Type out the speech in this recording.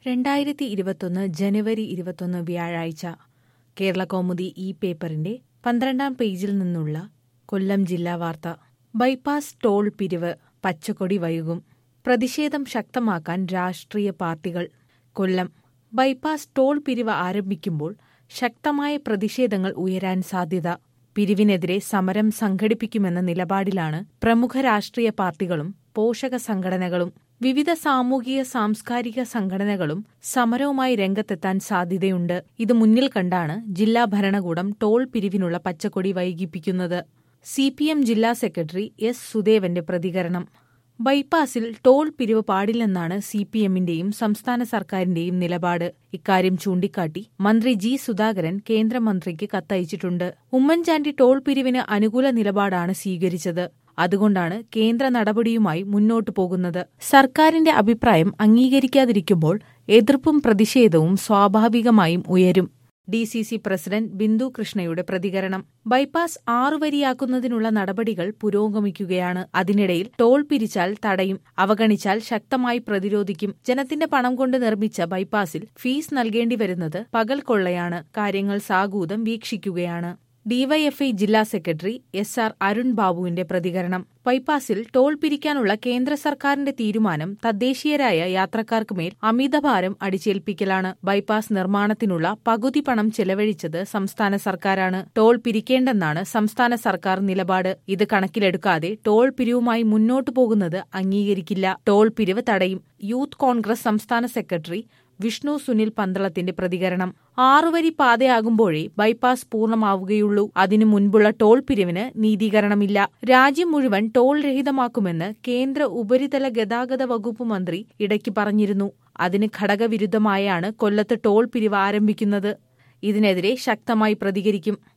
രണ്ടായിരത്തി ഇരുപത്തൊന്ന് ജനുവരി ഇരുപത്തൊന്ന് വ്യാഴാഴ്ച കേരള കൗമുദി ഈ പേപ്പറിന്റെ പന്ത്രണ്ടാം പേജിൽ നിന്നുള്ള കൊല്ലം ജില്ലാ വാർത്ത ബൈപ്പാസ് ടോൾ പിരിവ് പച്ചക്കൊടി വൈകും പ്രതിഷേധം ശക്തമാക്കാൻ രാഷ്ട്രീയ പാർട്ടികൾ കൊല്ലം ബൈപ്പാസ് ടോൾ പിരിവ് ആരംഭിക്കുമ്പോൾ ശക്തമായ പ്രതിഷേധങ്ങൾ ഉയരാൻ സാധ്യത പിരിവിനെതിരെ സമരം സംഘടിപ്പിക്കുമെന്ന നിലപാടിലാണ് പ്രമുഖ രാഷ്ട്രീയ പാർട്ടികളും പോഷക സംഘടനകളും വിവിധ സാമൂഹിക സാംസ്കാരിക സംഘടനകളും സമരവുമായി രംഗത്തെത്താൻ സാധ്യതയുണ്ട് ഇത് മുന്നിൽ കണ്ടാണ് ജില്ലാ ഭരണകൂടം ടോൾ പിരിവിനുള്ള പച്ചക്കൊടി വൈകിപ്പിക്കുന്നത് സി പി എം ജില്ലാ സെക്രട്ടറി എസ് സുദേവന്റെ പ്രതികരണം ബൈപ്പാസിൽ ടോൾ പിരിവ് പാടില്ലെന്നാണ് സി പി എമ്മിന്റെയും സംസ്ഥാന സർക്കാരിന്റെയും നിലപാട് ഇക്കാര്യം ചൂണ്ടിക്കാട്ടി മന്ത്രി ജി സുധാകരൻ കേന്ദ്രമന്ത്രിക്ക് കത്തയച്ചിട്ടുണ്ട് ഉമ്മൻചാണ്ടി ടോൾ പിരിവിന് അനുകൂല നിലപാടാണ് സ്വീകരിച്ചത് അതുകൊണ്ടാണ് കേന്ദ്ര നടപടിയുമായി മുന്നോട്ടു പോകുന്നത് സർക്കാരിന്റെ അഭിപ്രായം അംഗീകരിക്കാതിരിക്കുമ്പോൾ എതിർപ്പും പ്രതിഷേധവും സ്വാഭാവികമായും ഉയരും D C C president Bindu കൃഷ്ണയുടെ പ്രതികരണം ബൈപ്പാസ് ആറുവരിയാക്കുന്നതിനുള്ള നടപടികൾ പുരോഗമിക്കുകയാണ് അതിനിടയിൽ ടോൾ പിരിച്ചാൽ തടയും അവഗണിച്ചാൽ ശക്തമായി പ്രതിരോധിക്കും ജനത്തിന്റെ പണം കൊണ്ട് നിർമ്മിച്ച ബൈപ്പാസിൽ ഫീസ് നൽകേണ്ടി വരുന്നത് പകൽ കൊള്ളയാണ് കാര്യങ്ങൾ സാഗൂതം വീക്ഷിക്കുകയാണ് ഡിവൈഎഫ്ഐ ജില്ലാ സെക്രട്ടറി എസ് ആർ അരുൺ ബാബുവിന്റെ പ്രതികരണം ബൈപ്പാസിൽ ടോൾ പിരിക്കാനുള്ള കേന്ദ്ര സർക്കാരിന്റെ തീരുമാനം തദ്ദേശീയരായ യാത്രക്കാർക്കുമേൽ അമിതഭാരം അടിച്ചേൽപ്പിക്കലാണ് ബൈപ്പാസ് നിർമ്മാണത്തിനുള്ള പകുതി പണം ചെലവഴിച്ചത് സംസ്ഥാന സർക്കാരാണ് ടോൾ പിരിക്കേണ്ടെന്നാണ് സംസ്ഥാന സർക്കാർ നിലപാട് ഇത് കണക്കിലെടുക്കാതെ ടോൾ പിരിവുമായി മുന്നോട്ടു പോകുന്നത് അംഗീകരിക്കില്ല ടോൾ പിരിവ് തടയും യൂത്ത് കോൺഗ്രസ് സംസ്ഥാന സെക്രട്ടറി വിഷ്ണു സുനിൽ പന്തളത്തിന്റെ പ്രതികരണം ആറുവരി പാതയാകുമ്പോഴേ ബൈപ്പാസ് പൂർണ്ണമാവുകയുള്ളൂ അതിനു മുൻപുള്ള ടോൾ പിരിവിന് നീതീകരണമില്ല രാജ്യം മുഴുവൻ ടോൾ രഹിതമാക്കുമെന്ന് കേന്ദ്ര ഉപരിതല ഗതാഗത വകുപ്പ് മന്ത്രി ഇടയ്ക്ക് പറഞ്ഞിരുന്നു അതിന് ഘടകവിരുദ്ധമായാണ് കൊല്ലത്ത് ടോൾ പിരിവ് ആരംഭിക്കുന്നത് ഇതിനെതിരെ ശക്തമായി പ്രതികരിക്കും